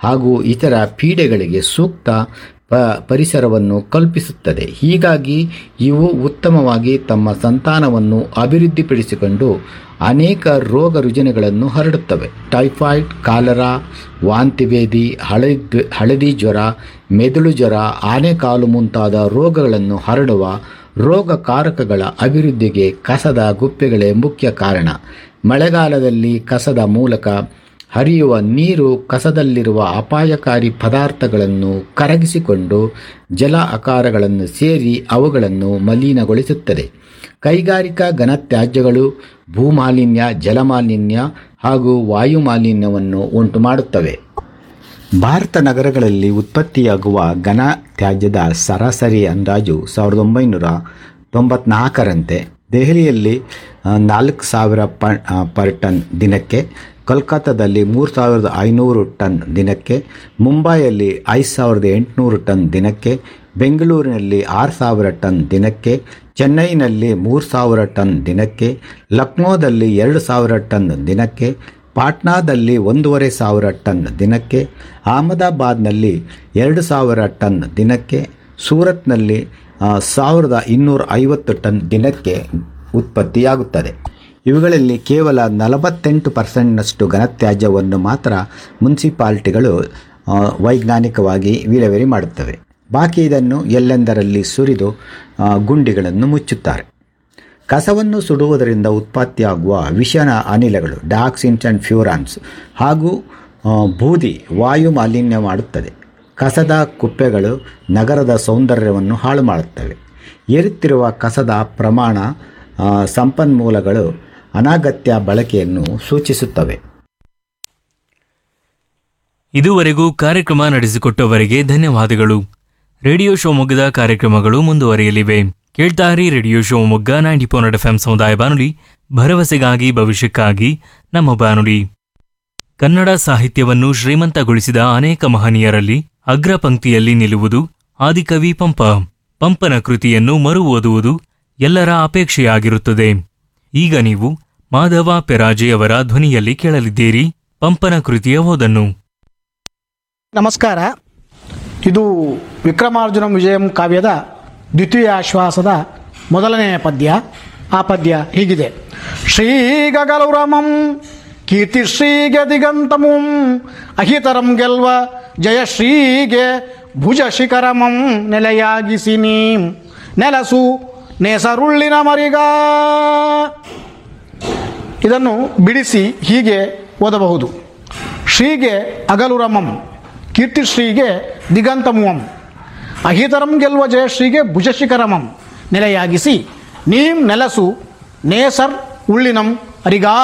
ಹಾಗೂ ಇತರ ಪೀಡೆಗಳಿಗೆ ಸೂಕ್ತ ಪ ಪರಿಸರವನ್ನು ಕಲ್ಪಿಸುತ್ತದೆ ಹೀಗಾಗಿ ಇವು ಉತ್ತಮವಾಗಿ ತಮ್ಮ ಸಂತಾನವನ್ನು ಅಭಿವೃದ್ಧಿಪಡಿಸಿಕೊಂಡು ಅನೇಕ ರೋಗ ರುಜಿನಗಳನ್ನು ಹರಡುತ್ತವೆ ಟೈಫಾಯ್ಡ್ ಕಾಲರಾ ವಾಂತಿಭೇದಿ ಹಳದಿ ಹಳದಿ ಜ್ವರ ಮೆದುಳು ಜ್ವರ ಆನೆಕಾಲು ಮುಂತಾದ ರೋಗಗಳನ್ನು ಹರಡುವ ರೋಗಕಾರಕಗಳ ಅಭಿವೃದ್ಧಿಗೆ ಕಸದ ಗುಪ್ಪೆಗಳೇ ಮುಖ್ಯ ಕಾರಣ ಮಳೆಗಾಲದಲ್ಲಿ ಕಸದ ಮೂಲಕ ಹರಿಯುವ ನೀರು ಕಸದಲ್ಲಿರುವ ಅಪಾಯಕಾರಿ ಪದಾರ್ಥಗಳನ್ನು ಕರಗಿಸಿಕೊಂಡು ಜಲ ಆಕಾರಗಳನ್ನು ಸೇರಿ ಅವುಗಳನ್ನು ಮಲಿನಗೊಳಿಸುತ್ತದೆ ಕೈಗಾರಿಕಾ ಘನತ್ಯಾಜ್ಯಗಳು ಭೂಮಾಲಿನ್ಯ ಜಲಮಾಲಿನ್ಯ ಹಾಗೂ ವಾಯು ಮಾಲಿನ್ಯವನ್ನು ಉಂಟುಮಾಡುತ್ತವೆ ಭಾರತ ನಗರಗಳಲ್ಲಿ ಉತ್ಪತ್ತಿಯಾಗುವ ಘನ ತ್ಯಾಜ್ಯದ ಸರಾಸರಿ ಅಂದಾಜು ಸಾವಿರದ ಒಂಬೈನೂರ ತೊಂಬತ್ನಾಲ್ಕರಂತೆ ದೆಹಲಿಯಲ್ಲಿ ಆ, ನಾಲ್ಕು ಸಾವಿರ ಪ ಆ, ಪರ್ ಟನ್ ದಿನಕ್ಕೆ ಕೋಲ್ಕತ್ತಾದಲ್ಲಿ ಮೂರು ಸಾವಿರದ ಐನೂರು ಟನ್ ದಿನಕ್ಕೆ ಮುಂಬೈಯಲ್ಲಿ ಐದು ಸಾವಿರದ ಎಂಟುನೂರು ಟನ್ ದಿನಕ್ಕೆ ಬೆಂಗಳೂರಿನಲ್ಲಿ ಆರು ಸಾವಿರ ಟನ್ ದಿನಕ್ಕೆ ಚೆನ್ನೈನಲ್ಲಿ ಮೂರು ಸಾವಿರ ಟನ್ ದಿನಕ್ಕೆ ಲಕ್ನೋದಲ್ಲಿ ಎರಡು ಸಾವಿರ ಟನ್ ದಿನಕ್ಕೆ ಪಾಟ್ನಾದಲ್ಲಿ ಒಂದೂವರೆ ಸಾವಿರ ಟನ್ ದಿನಕ್ಕೆ ಅಹಮದಾಬಾದ್ನಲ್ಲಿ ಎರಡು ಸಾವಿರ ಟನ್ ದಿನಕ್ಕೆ ಸೂರತ್ನಲ್ಲಿ ಆ, ಸಾವಿರದ ಇನ್ನೂರ ಐವತ್ತು ಟನ್ ದಿನಕ್ಕೆ ಉತ್ಪತ್ತಿಯಾಗುತ್ತದೆ ಇವುಗಳಲ್ಲಿ ಕೇವಲ ನಲವತ್ತೆಂಟು ಪರ್ಸೆಂಟ್ನಷ್ಟು ಘನತ್ಯಾಜ್ಯವನ್ನು ಮಾತ್ರ ಮುನ್ಸಿಪಾಲ್ಟಿಗಳು ಆ, ವೈಜ್ಞಾನಿಕವಾಗಿ ವಿಲೇವಾರಿ ಮಾಡುತ್ತವೆ ಬಾಕಿ ಇದನ್ನು ಎಲ್ಲೆಂದರಲ್ಲಿ ಸುರಿದು ಆ, ಗುಂಡಿಗಳನ್ನು ಮುಚ್ಚುತ್ತಾರೆ ಕಸವನ್ನು ಸುಡುವುದರಿಂದ ಉತ್ಪತ್ತಿಯಾಗುವ ವಿಷನ ಅನಿಲಗಳು ಡಾಕ್ಸಿನ್ಸ್ ಆ್ಯಂಡ್ ಫ್ಯೂರಾನ್ಸ್ ಹಾಗೂ ಆ, ಬೂದಿ ವಾಯು ಮಾಲಿನ್ಯ ಮಾಡುತ್ತದೆ ಕಸದ ಕುಪ್ಪೆಗಳು ನಗರದ ಸೌಂದರ್ಯವನ್ನು ಹಾಳು ಮಾಡುತ್ತವೆ ಏರುತ್ತಿರುವ ಕಸದ ಪ್ರಮಾಣ ಆ, ಸಂಪನ್ಮೂಲಗಳು ಅನಗತ್ಯ ಬಳಕೆಯನ್ನು ಸೂಚಿಸುತ್ತವೆ ಇದುವರೆಗೂ ಕಾರ್ಯಕ್ರಮ ನಡೆಸಿಕೊಟ್ಟವರಿಗೆ ಧನ್ಯವಾದಗಳು ರೇಡಿಯೋ ಶಿವಮೊಗ್ಗದ ಕಾರ್ಯಕ್ರಮಗಳು ಮುಂದುವರಿಯಲಿವೆ ಕೇಳ್ತಾರಿ radio Shivamogga ninety point F ಸಮುದಾಯ ಬಾನುಲಿ ಭರವಸೆಗಾಗಿ ಭವಿಷ್ಯಕ್ಕಾಗಿ ನಮ್ಮ ಬಾನುಲಿ ಕನ್ನಡ ಸಾಹಿತ್ಯವನ್ನು ಶ್ರೀಮಂತಗೊಳಿಸಿದ ಅನೇಕ ಮಹನೀಯರಲ್ಲಿ ಅಗ್ರ ಪಂಕ್ತಿಯಲ್ಲಿ ನಿಲ್ಲುವುದು ಆದಿಕವಿ ಪಂಪ ಪಂಪನ ಕೃತಿಯನ್ನು ಮರು ಓದುವುದು ಎಲ್ಲರ ಅಪೇಕ್ಷೆಯಾಗಿರುತ್ತದೆ ಈಗ ನೀವು ಮಾಧವ ಪೆರಾಜೆಯವರ ಧ್ವನಿಯಲ್ಲಿ ಕೇಳಲಿದ್ದೀರಿ ಪಂಪನ ಕೃತಿಯ ಓದನ್ನು ನಮಸ್ಕಾರ ಇದು ವಿಕ್ರಮಾರ್ಜುನ ವಿಜಯಂ ಕಾವ್ಯದ ದ್ವಿತೀಯ ಆಶ್ವಾಸದ ಮೊದಲನೆಯ ಪದ್ಯ ಆ ಪದ್ಯ ಹೀಗಿದೆ ಶ್ರೀಗಗಲುರಮಂ ಕೀರ್ತಿ ಶ್ರೀಗೆ ದಿಗಂತಮುಂ ಅಹಿತರಂ ಗೆಲ್ವ ಜಯ ಶ್ರೀಗೆ ಭುಜ ಶಿಖರಮಂ ನೆಲೆಯಾಗಿಸಿ ನೀಂ ನೆಲಸು ನೇಸರುಳ್ಳಿನ ಮರಿಗ ಇದನ್ನು ಬಿಡಿಸಿ ಹೀಗೆ ಓದಬಹುದು ಶ್ರೀಗೆ ಅಗಲುರಮಂ ಕೀರ್ತಿಶ್ರೀಗೆ ದಿಗಂತಮುವಂ ಅಹಿತರಂ ಗೆಲ್ವ ಜಯಶ್ರೀಗೆ ಭುಜಶಿಖರಮಂ ನೆಲೆಯಾಗಿಸಿ ನೀಂ ನೆಲಸು ನೇಸರ್ ಉಳ್ಳಿನಂ ಅರಿಗಾ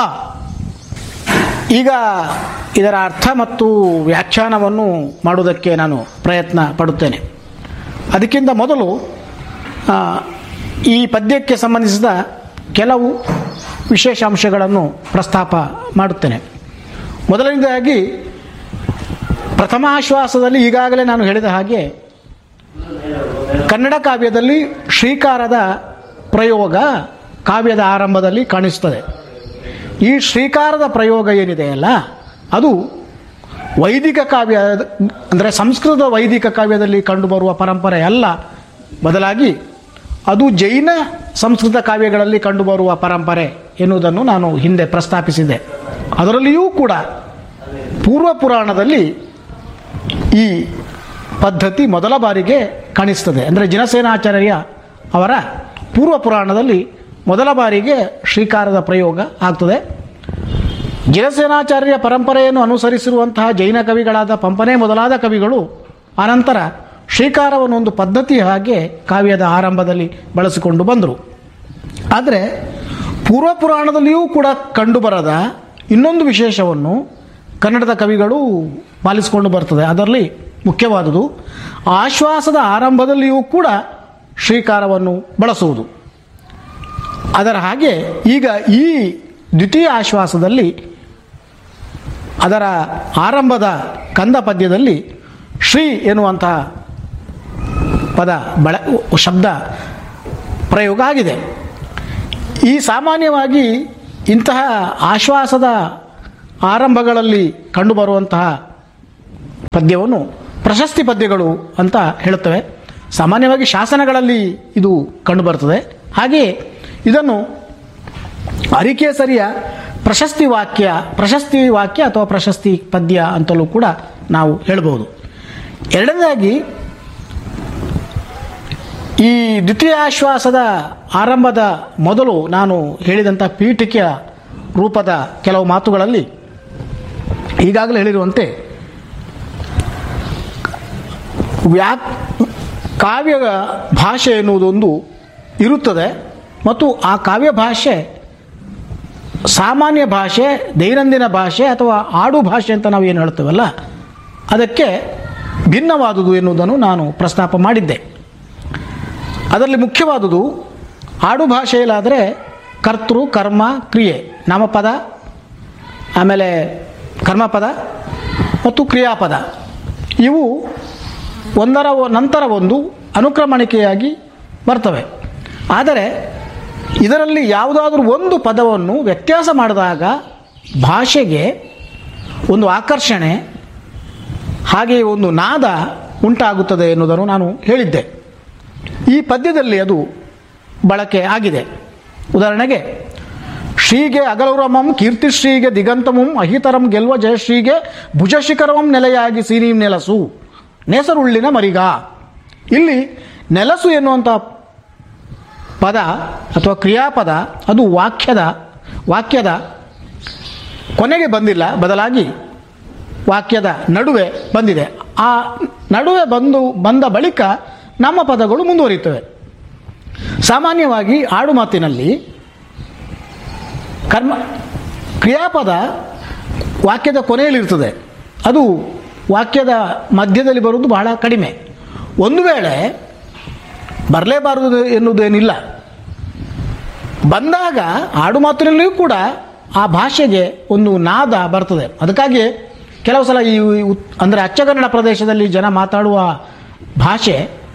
ಈಗ ಇದರ ಅರ್ಥ ಮತ್ತು ವ್ಯಾಖ್ಯಾನವನ್ನು ಮಾಡುವುದಕ್ಕೆ ನಾನು ಪ್ರಯತ್ನ ಪಡುತ್ತೇನೆ ಅದಕ್ಕಿಂತ ಮೊದಲು ಆ, ಈ ಪದ್ಯಕ್ಕೆ ಸಂಬಂಧಿಸಿದ ಕೆಲವು ವಿಶೇಷಾಂಶಗಳನ್ನು ಪ್ರಸ್ತಾಪ ಮಾಡುತ್ತೇನೆ ಮೊದಲನೇದಾಗಿ ಪ್ರಥಮ ಆಶ್ವಾಸದಲ್ಲಿ ಈಗಾಗಲೇ ನಾನು ಹೇಳಿದ ಹಾಗೆ ಕನ್ನಡ ಕಾವ್ಯದಲ್ಲಿ ಶ್ರೀಕಾರದ ಪ್ರಯೋಗ ಕಾವ್ಯದ ಆರಂಭದಲ್ಲಿ ಕಾಣಿಸ್ತದೆ ಈ ಶ್ರೀಕಾರದ ಪ್ರಯೋಗ ಏನಿದೆಯಲ್ಲ ಅದು ವೈದಿಕ ಕಾವ್ಯ ಅಂದರೆ ಸಂಸ್ಕೃತ ವೈದಿಕ ಕಾವ್ಯದಲ್ಲಿ ಕಂಡುಬರುವ ಪರಂಪರೆ ಅಲ್ಲ ಬದಲಾಗಿ ಅದು ಜೈನ ಸಂಸ್ಕೃತ ಕಾವ್ಯಗಳಲ್ಲಿ ಕಂಡುಬರುವ ಪರಂಪರೆ ಎನ್ನುವುದನ್ನು ನಾನು ಹಿಂದೆ ಪ್ರಸ್ತಾಪಿಸಿದೆ ಅದರಲ್ಲಿಯೂ ಕೂಡ ಪೂರ್ವ ಪುರಾಣದಲ್ಲಿ ಈ ಪದ್ಧತಿ ಮೊದಲ ಬಾರಿಗೆ ಕಾಣಿಸ್ತದೆ ಅಂದರೆ ಜಿನಸೇನಾಚಾರ್ಯ ಅವರ ಪೂರ್ವ ಪುರಾಣದಲ್ಲಿ ಮೊದಲ ಬಾರಿಗೆ ಶ್ರೀಕಾರದ ಪ್ರಯೋಗ ಆಗ್ತದೆ ಜಿನಸೇನಾಚಾರ್ಯ ಪರಂಪರೆಯನ್ನು ಅನುಸರಿಸಿರುವಂತಹ ಜೈನ ಕವಿಗಳಾದ ಪಂಪನೆ ಮೊದಲಾದ ಕವಿಗಳು ಆನಂತರ ಶ್ರೀಕಾರವನ್ನು ಒಂದು ಪದ್ಧತಿ ಹಾಗೆ ಕಾವ್ಯದ ಆರಂಭದಲ್ಲಿ ಬಳಸಿಕೊಂಡು ಬಂದರು ಆದರೆ ಪೂರ್ವ ಪುರಾಣದಲ್ಲಿಯೂ ಕೂಡ ಕಂಡುಬರದ ಇನ್ನೊಂದು ವಿಶೇಷವನ್ನು ಕನ್ನಡದ ಕವಿಗಳು ಪಾಲಿಸಿಕೊಂಡು ಬರ್ತದೆ ಅದರಲ್ಲಿ ಮುಖ್ಯವಾದುದು ಆಶ್ವಾಸದ ಆರಂಭದಲ್ಲಿಯೂ ಕೂಡ ಶ್ರೀಕಾರವನ್ನು ಬಳಸುವುದು ಅದರ ಹಾಗೆ ಈಗ ಈ ದ್ವಿತೀಯ ಆಶ್ವಾಸದಲ್ಲಿ ಅದರ ಆರಂಭದ ಕಂದ ಪದ್ಯದಲ್ಲಿ ಶ್ರೀ ಎನ್ನುವಂತಹ ಪದ ಬಳ ಶಬ್ದ ಪ್ರಯೋಗ ಆಗಿದೆ ಈ ಸಾಮಾನ್ಯವಾಗಿ ಇಂತಹ ಆಶ್ವಾಸದ ಆರಂಭಗಳಲ್ಲಿ ಕಂಡುಬರುವಂತಹ ಪದ್ಯವನ್ನು ಪ್ರಶಸ್ತಿ ಪದ್ಯಗಳು ಅಂತ ಹೇಳುತ್ತವೆ ಸಾಮಾನ್ಯವಾಗಿ ಶಾಸನಗಳಲ್ಲಿ ಇದು ಕಂಡುಬರ್ತದೆ ಹಾಗೆಯೇ ಇದನ್ನು ಅರಿಕೇಸರಿಯ ಪ್ರಶಸ್ತಿ ವಾಕ್ಯ ಪ್ರಶಸ್ತಿ ವಾಕ್ಯ ಅಥವಾ ಪ್ರಶಸ್ತಿ ಪದ್ಯ ಅಂತಲೂ ಕೂಡ ನಾವು ಹೇಳ್ಬೋದು ಎರಡನೇದಾಗಿ ಈ ದ್ವಿತೀಯಾಶ್ವಾಸದ ಆರಂಭದ ಮೊದಲು ನಾನು ಹೇಳಿದಂಥ ಪೀಠಿಕೆಯ ರೂಪದ ಕೆಲವು ಮಾತುಗಳಲ್ಲಿ ಈಗಾಗಲೇ ಹೇಳಿರುವಂತೆ ವ್ಯಾ ಕಾವ್ಯ ಭಾಷೆ ಎನ್ನುವುದೊಂದು ಇರುತ್ತದೆ ಮತ್ತು ಆ ಕಾವ್ಯ ಭಾಷೆ ಸಾಮಾನ್ಯ ಭಾಷೆ ದೈನಂದಿನ ಭಾಷೆ ಅಥವಾ ಆಡು ಭಾಷೆ ಅಂತ ನಾವು ಏನು ಹೇಳ್ತೇವಲ್ಲ ಅದಕ್ಕೆ ಭಿನ್ನವಾದುದು ಎನ್ನುವುದನ್ನು ನಾನು ಪ್ರಸ್ತಾಪ ಮಾಡಿದ್ದೆ ಅದರಲ್ಲಿ ಮುಖ್ಯವಾದುದು ಆಡು ಭಾಷೆಯಲ್ಲಾದರೆ ಕರ್ತೃ ಕರ್ಮ ಕ್ರಿಯೆ ನಾಮಪದ ಆಮೇಲೆ ಕರ್ಮಪದ ಮತ್ತು ಕ್ರಿಯಾಪದ ಇವು ಒಂದರ ಒ- ನಂತರ ಒಂದು ಅನುಕ್ರಮಣಿಕೆಯಾಗಿ ಬರ್ತವೆ ಆದರೆ ಇದರಲ್ಲಿ ಯಾವುದಾದ್ರೂ ಒಂದು ಪದವನ್ನು ವ್ಯತ್ಯಾಸ ಮಾಡಿದಾಗ ಭಾಷೆಗೆ ಒಂದು ಆಕರ್ಷಣೆ ಹಾಗೆಯೇ ಒಂದು ನಾದ ಉಂಟಾಗುತ್ತದೆ ಎನ್ನುವುದನ್ನು ನಾನು ಹೇಳಿದ್ದೆ ಈ ಪದ್ಯದಲ್ಲಿ ಅದು ಬಳಕೆ ಆಗಿದೆ ಉದಾಹರಣೆಗೆ ಶ್ರೀಗೆ ಅಗಲೌರಮಂ ಕೀರ್ತಿಶ್ರೀಗೆ ದಿಗಂತಮಂ ಅಹಿತರಂ ಗೆಲ್ವ ಜಯಶ್ರೀಗೆ ಭುಜಶಿಖರಮಂ ನೆಲೆಯಾಗಿ ಸೀನೀಂ ನೆಲಸು ನೆಸರುಳ್ಳಿನ ಮರಿಗ ಇಲ್ಲಿ ನೆಲಸು ಎನ್ನುವಂಥ ಪದ ಅಥವಾ ಕ್ರಿಯಾಪದ ಅದು ವಾಕ್ಯದ ವಾಕ್ಯದ ಕೊನೆಗೆ ಬಂದಿಲ್ಲ ಬದಲಾಗಿ ವಾಕ್ಯದ ನಡುವೆ ಬಂದಿದೆ ಆ ನಡುವೆ ಬಂದು ಬಂದ ಬಳಿಕ ನಮ್ಮ ಪದಗಳು ಮುಂದುವರಿಯುತ್ತವೆ ಸಾಮಾನ್ಯವಾಗಿ ಆಡು ಮಾತಿನಲ್ಲಿ ಕರ್ಮ ಕ್ರಿಯಾಪದ ವಾಕ್ಯದ ಕೊನೆಯಲ್ಲಿರ್ತದೆ ಅದು ವಾಕ್ಯದ ಮಧ್ಯದಲ್ಲಿ ಬರುವುದು ಬಹಳ ಕಡಿಮೆ ಒಂದು ವೇಳೆ ಬರಲೇಬಾರದು ಎನ್ನುವುದೇನಿಲ್ಲ ಬಂದಾಗ ಆಡು ಮಾತಿನಲ್ಲಿಯೂ ಕೂಡ ಆ ಭಾಷೆಗೆ ಒಂದು ನಾದ ಬರ್ತದೆ ಅದಕ್ಕಾಗಿ ಕೆಲವು ಸಲ ಈ ಉತ್- ಅಂದರೆ ಅಚ್ಚಗನ್ನಡ ಪ್ರದೇಶದಲ್ಲಿ ಜನ ಮಾತಾಡುವ ಭಾಷೆ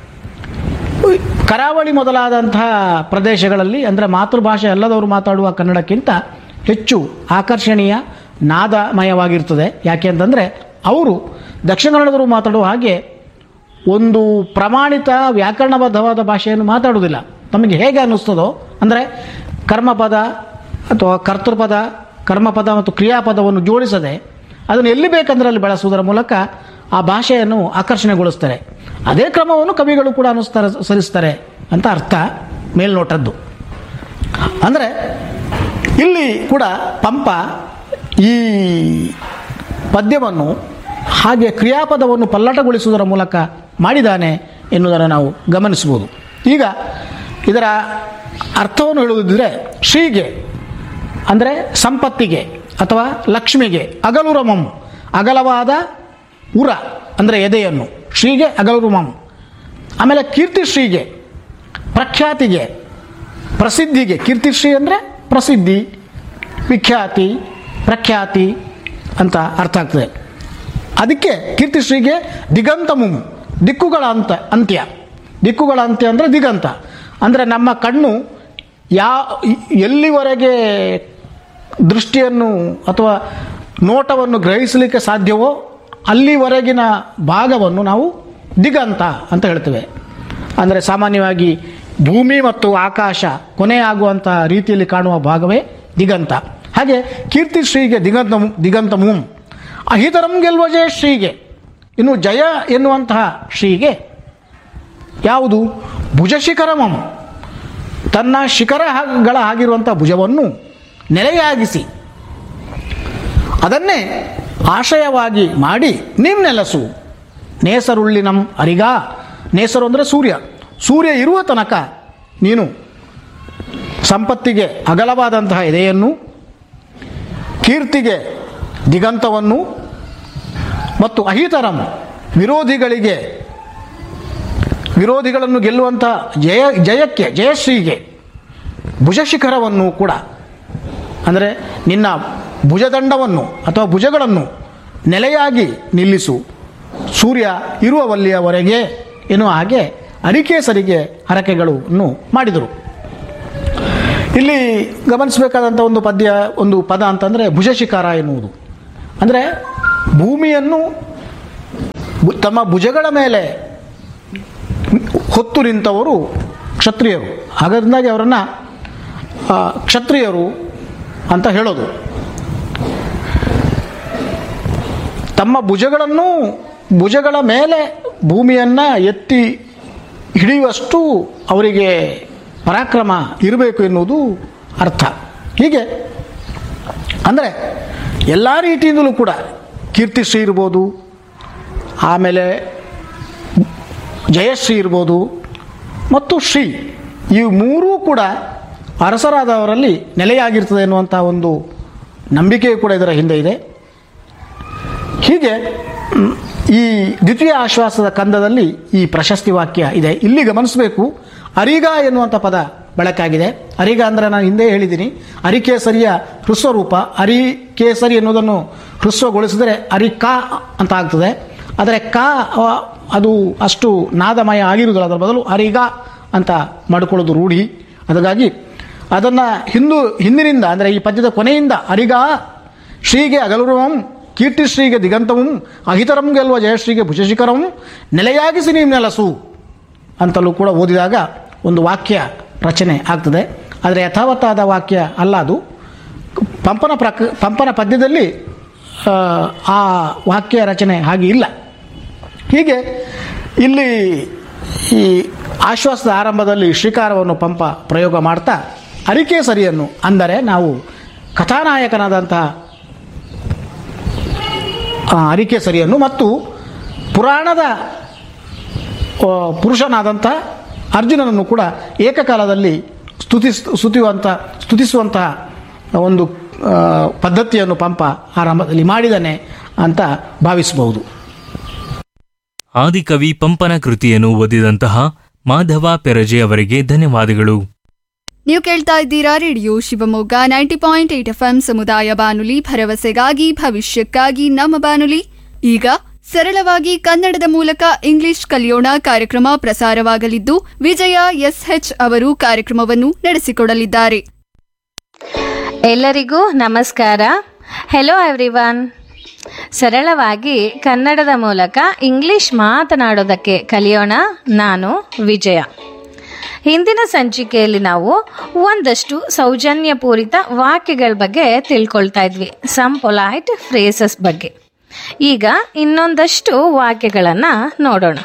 ಕರಾವಳಿ ಮೊದಲಾದಂತಹ ಪ್ರದೇಶಗಳಲ್ಲಿ ಅಂದರೆ ಮಾತೃಭಾಷೆ ಅಲ್ಲದವರು ಮಾತಾಡುವ ಕನ್ನಡಕ್ಕಿಂತ ಹೆಚ್ಚು ಆಕರ್ಷಣೀಯ ನಾದಮಯವಾಗಿರ್ತದೆ ಯಾಕೆ ಅಂತಂದರೆ ಅವರು ದಕ್ಷಿಣ ಕನ್ನಡದವರು ಮಾತಾಡುವ ಹಾಗೆ ಒಂದು ಪ್ರಮಾಣಿತ ವ್ಯಾಕರಣಬದ್ಧವಾದ ಭಾಷೆಯನ್ನು ಮಾತಾಡುವುದಿಲ್ಲ ನಮಗೆ ಹೇಗೆ ಅನ್ನಿಸ್ತದೋ ಅಂದರೆ ಕರ್ಮಪದ ಅಥವಾ ಕರ್ತೃಪದ ಕರ್ಮಪದ ಮತ್ತು ಕ್ರಿಯಾಪದವನ್ನು ಜೋಡಿಸದೆ ಅದನ್ನು ಎಲ್ಲಿ ಬೇಕಂದ್ರೆ ಅಲ್ಲಿ ಬಳಸುವುದರ ಮೂಲಕ ಆ ಭಾಷೆಯನ್ನು ಆಕರ್ಷಣೆಗೊಳಿಸ್ತಾರೆ ಅದೇ ಕ್ರಮವನ್ನು ಕವಿಗಳು ಕೂಡ ಅನುಸ್ತಾರ ಸರಿಸ್ತಾರೆ ಅಂತ ಅರ್ಥ ಮೇಲ್ನೋಟದ್ದು ಅಂದರೆ ಇಲ್ಲಿ ಕೂಡ ಪಂಪ ಈ ಪದ್ಯವನ್ನು ಹಾಗೆ ಕ್ರಿಯಾಪದವನ್ನು ಪಲ್ಲಟಗೊಳಿಸುವುದರ ಮೂಲಕ ಮಾಡಿದ್ದಾನೆ ಎನ್ನುವುದನ್ನು ನಾವು ಗಮನಿಸ್ಬೋದು ಈಗ ಇದರ ಅರ್ಥವನ್ನು ಹೇಳುವುದಿದ್ರೆ ಶ್ರೀಗೆ ಅಂದರೆ ಸಂಪತ್ತಿಗೆ ಅಥವಾ ಲಕ್ಷ್ಮಿಗೆ ಅಗಲುರಮಂ ಅಗಲವಾದ ಉರ ಅಂದರೆ ಎದೆಯನ್ನು ಶ್ರೀಗೆ ಅಗಲುರಮಂ ಆಮೇಲೆ ಕೀರ್ತಿಶ್ರೀಗೆ ಪ್ರಖ್ಯಾತಿಗೆ ಪ್ರಸಿದ್ಧಿಗೆ ಕೀರ್ತಿಶ್ರೀ ಅಂದರೆ ಪ್ರಸಿದ್ಧಿ ವಿಖ್ಯಾತಿ ಪ್ರಖ್ಯಾತಿ ಅಂತ ಅರ್ಥ ಆಗ್ತದೆ ಅದಕ್ಕೆ ಕೀರ್ತಿಶ್ರೀಗೆ ದಿಗಂತಮುಂ ದಿಕ್ಕುಗಳ ಅಂತ ಅಂತ್ಯ ದಿಕ್ಕುಗಳ ಅಂತ್ಯ ಅಂದರೆ ದಿಗಂತ ಅಂದರೆ ನಮ್ಮ ಕಣ್ಣು ಯಾ ಎಲ್ಲಿವರೆಗೆ ದೃಷ್ಟಿಯನ್ನು ಅಥವಾ ನೋಟವನ್ನು ಗ್ರಹಿಸಲಿಕ್ಕೆ ಸಾಧ್ಯವೋ ಅಲ್ಲಿವರೆಗಿನ ಭಾಗವನ್ನು ನಾವು ದಿಗಂತ ಅಂತ ಹೇಳ್ತೇವೆ ಅಂದರೆ ಸಾಮಾನ್ಯವಾಗಿ ಭೂಮಿ ಮತ್ತು ಆಕಾಶ ಕೊನೆಯಾಗುವಂಥ ರೀತಿಯಲ್ಲಿ ಕಾಣುವ ಭಾಗವೇ ದಿಗಂತ ಹಾಗೆ ಕೀರ್ತಿಶ್ರೀಗೆ ದಿಗಂತ ದಿಗಂತಮುಂ ಅಹಿತರಂ ಗೆಲ್ವಜೆ ಶ್ರೀಗೆ ಇನ್ನು ಜಯ ಎನ್ನುವಂತಹ ಶ್ರೀಗೆ ಯಾವುದು ಭುಜಶಿಖರಮಂ ತನ್ನ ಶಿಖರಗಳ ಆಗಿರುವಂಥ ಭುಜವನ್ನು ನೆಲೆಯಾಗಿಸಿ ಅದನ್ನೇ ಆಶಯವಾಗಿ ಮಾಡಿ ನಿಮ್ ನೆಲಸು ನೇಸರುಳ್ಳಿನಂ ಅರಿಗ ನೇಸರು ಅಂದರೆ ಸೂರ್ಯ ಸೂರ್ಯ ಇರುವ ತನಕ ನೀನು ಸಂಪತ್ತಿಗೆ ಅಗಲವಾದಂತಹ ಎದೆಯನ್ನು ಕೀರ್ತಿಗೆ ದಿಗಂತವನ್ನು ಮತ್ತು ಅಹಿತರಂ ವಿರೋಧಿಗಳಿಗೆ ವಿರೋಧಿಗಳನ್ನು ಗೆಲ್ಲುವಂಥ ಜಯ ಜಯಕ್ಕೆ ಜಯಶ್ರೀಗೆ ಭುಜಶಿಖರವನ್ನು ಕೂಡ ಅಂದರೆ ನಿನ್ನ ಭುಜದಂಡವನ್ನು ಅಥವಾ ಭುಜಗಳನ್ನು ನೆಲೆಯಾಗಿ ನಿಲ್ಲಿಸು ಸೂರ್ಯ ಇರುವವಲ್ಲಿಯವರೆಗೆ ಎನ್ನುವ ಹಾಗೆ ಅರಿಕೇಸರಿಗೆ ಹರಕೆಗಳನ್ನು ಮಾಡಿದರು ಇಲ್ಲಿ ಗಮನಿಸಬೇಕಾದಂಥ ಒಂದು ಪದ್ಯ ಒಂದು ಪದ ಅಂತಂದರೆ ಭುಜಶಿಖರ ಎನ್ನುವುದು ಅಂದರೆ ಭೂಮಿಯನ್ನು ಬು- ತಮ್ಮ ಭುಜಗಳ ಮೇಲೆ ಹೊತ್ತು ನಿಂತವರು ಕ್ಷತ್ರಿಯರು ಹಾಗಾದ್ರಿಂದಾಗಿ ಅವರನ್ನು ಕ್ಷತ್ರಿಯರು ಅಂತ ಹೇಳೋದು ತಮ್ಮ ಭುಜಗಳನ್ನು ಭುಜಗಳ ಮೇಲೆ ಭೂಮಿಯನ್ನು ಎತ್ತಿ ಹಿಡಿಯುವಷ್ಟು ಅವರಿಗೆ ಪರಾಕ್ರಮ ಇರಬೇಕು ಎನ್ನುವುದು ಅರ್ಥ ಹೀಗೆ ಅಂದರೆ ಎಲ್ಲ ರೀತಿಯಿಂದಲೂ ಕೂಡ ಕೀರ್ತಿಶ್ರೀ ಇರ್ಬೋದು ಆಮೇಲೆ ಜಯಶ್ರೀ ಇರ್ಬೋದು ಮತ್ತು ಶ್ರೀ ಈ ಮೂರೂ ಕೂಡ ಅರಸರಾದವರಲ್ಲಿ ನೆಲೆಯಾಗಿರ್ತದೆ ಎನ್ನುವಂಥ ಒಂದು ನಂಬಿಕೆಯೂ ಕೂಡ ಇದರ ಹಿಂದೆ ಇದೆ ಹೀಗೆ ಮ್, ಈ ದ್ವಿತೀಯ ಆಶ್ವಾಸದ ಕಂದದಲ್ಲಿ ಈ ಪ್ರಶಸ್ತಿ ವಾಕ್ಯ ಇದೆ ಇಲ್ಲಿ ಗಮನಿಸಬೇಕು ಅರಿಗ ಎನ್ನುವಂಥ ಪದ ಬಳಕಾಗಿದೆ ಅರಿಗ ಅಂದರೆ ನಾನು ಹಿಂದೆ ಹೇಳಿದ್ದೀನಿ ಅರಿಕೇಸರಿಯ ಹೃಸ್ವರೂಪ ಅರಿಕೇಸರಿ ಎನ್ನುವುದನ್ನು ಹೃಸ್ವಗೊಳಿಸಿದರೆ ಅರಿಕಾ ಅಂತ ಆಗ್ತದೆ ಆದರೆ ಕಾ ಅ, ಅದು ಅಷ್ಟು ನಾದಮಯ ಆಗಿರುವುದಿಲ್ಲ ಅದರ ಬದಲು ಅರಿಗ ಅಂತ ಮಾಡಿಕೊಳ್ಳೋದು ರೂಢಿ ಅದಕ್ಕಾಗಿ ಅದನ್ನು ಹಿಂದೂ ಹಿಂದಿನಿಂದ ಅಂದರೆ ಈ ಪದ್ಯದ ಕೊನೆಯಿಂದ ಅರಿಗ ಶ್ರೀಗೆ ಅಗಲುರವಂ ಕೀರ್ತಿಶ್ರೀಗೆ ದಿಗಂತವಂ ಅಹಿತರಂ ಗೆಲ್ವ ಜಯಶ್ರೀಗೆ ಭುಜಶಿಖರಂ ನೆಲೆಯಾಗಿಸಿ ನೀವು ನೆಲಸು ಅಂತಲೂ ಕೂಡ ಓದಿದಾಗ ಒಂದು ವಾಕ್ಯ ರಚನೆ ಆಗ್ತದೆ ಆದರೆ ಯಥಾವತ್ತಾದ ವಾಕ್ಯ ಅಲ್ಲ ಅದು ಪಂಪನ ಪ್ರಕ ಪಂಪನ ಪದ್ಯದಲ್ಲಿ ಆ, ಆ ವಾಕ್ಯ ರಚನೆ ಹಾಗೆ ಇಲ್ಲ ಹೀಗೆ ಇಲ್ಲಿ ಈ ಆಶ್ವಾಸದ ಆರಂಭದಲ್ಲಿ ಶ್ರೀಕಾರವನ್ನು ಪಂಪ ಪ್ರಯೋಗ ಮಾಡ್ತಾ ಅರಿಕೆ ಸರಿಯನ್ನು ಅಂದರೆ ನಾವು ಕಥಾನಾಯಕನಾದಂತಹ ಆ, ಅರಿಕೆ ಸರಿಯನ್ನು ಮತ್ತು ಪುರಾಣದ ಆ, ಪುರುಷನಾದಂಥ ಅರ್ಜುನನನ್ನು ಕೂಡ ಏಕಕಾಲದಲ್ಲಿ ಸ್ತುತಿಸ್ ಸ್ತುತಿಯುವಂಥ ಸ್ತುತಿಸುವಂತಹ ಒಂದು ಆ, ಪದ್ಧತಿಯನ್ನು ಪಂಪ ಆರಂಭದಲ್ಲಿ ಮಾಡಿದ್ದಾನೆ ಅಂತ ಭಾವಿಸಬಹುದು ಆದಿಕವಿ ಪಂಪನ ಕೃತಿಯನ್ನು ಓದಿದಂತಹ ಮಾಧವ ಪೆರಜೆ ಅವರಿಗೆ ಧನ್ಯವಾದಗಳು ನೀವು ಕೇಳ್ತಾ ಇದ್ದೀರಾ radio Shivamogga ninety point eight F M ಸಮುದಾಯ ಬಾನುಲಿ ಭರವಸೆಗಾಗಿ ಭವಿಷ್ಯಕ್ಕಾಗಿ ನಮ್ಮ ಬಾನುಲಿ ಈಗ ಸರಳವಾಗಿ ಕನ್ನಡದ ಮೂಲಕ ಇಂಗ್ಲಿಷ್ ಕಲಿಯೋಣ ಕಾರ್ಯಕ್ರಮ ಪ್ರಸಾರವಾಗಲಿದ್ದು ವಿಜಯ ಎಸ್ಎಚ್ ಅವರು ಕಾರ್ಯಕ್ರಮವನ್ನು ನಡೆಸಿಕೊಡಲಿದ್ದಾರೆ ಎಲ್ಲರಿಗೂ ನಮಸ್ಕಾರ ಹೆಲೋ ಎವ್ರಿವನ್ ಸರಳವಾಗಿ ಕನ್ನಡದ ಮೂಲಕ ಇಂಗ್ಲಿಷ್ ಮಾತನಾಡೋದಕ್ಕೆ ಕಲಿಯೋಣ ನಾನು ವಿಜಯ ಹಿಂದಿನ ಸಂಚಿಕೆಯಲ್ಲಿ ನಾವು ಒಂದಷ್ಟು ಸೌಜನ್ಯಪೂರಿತ ವಾಕ್ಯಗಳ ಬಗ್ಗೆ ತಿಳ್ಕೊಳ್ತಾ ಇದ್ವಿ ಸಮ್ ಪೊಲೈಟ್ ಫ್ರೇಸಸ್ ಬಗ್ಗೆ ಈಗ ಇನ್ನೊಂದಷ್ಟು ವಾಕ್ಯಗಳನ್ನು ನೋಡೋಣ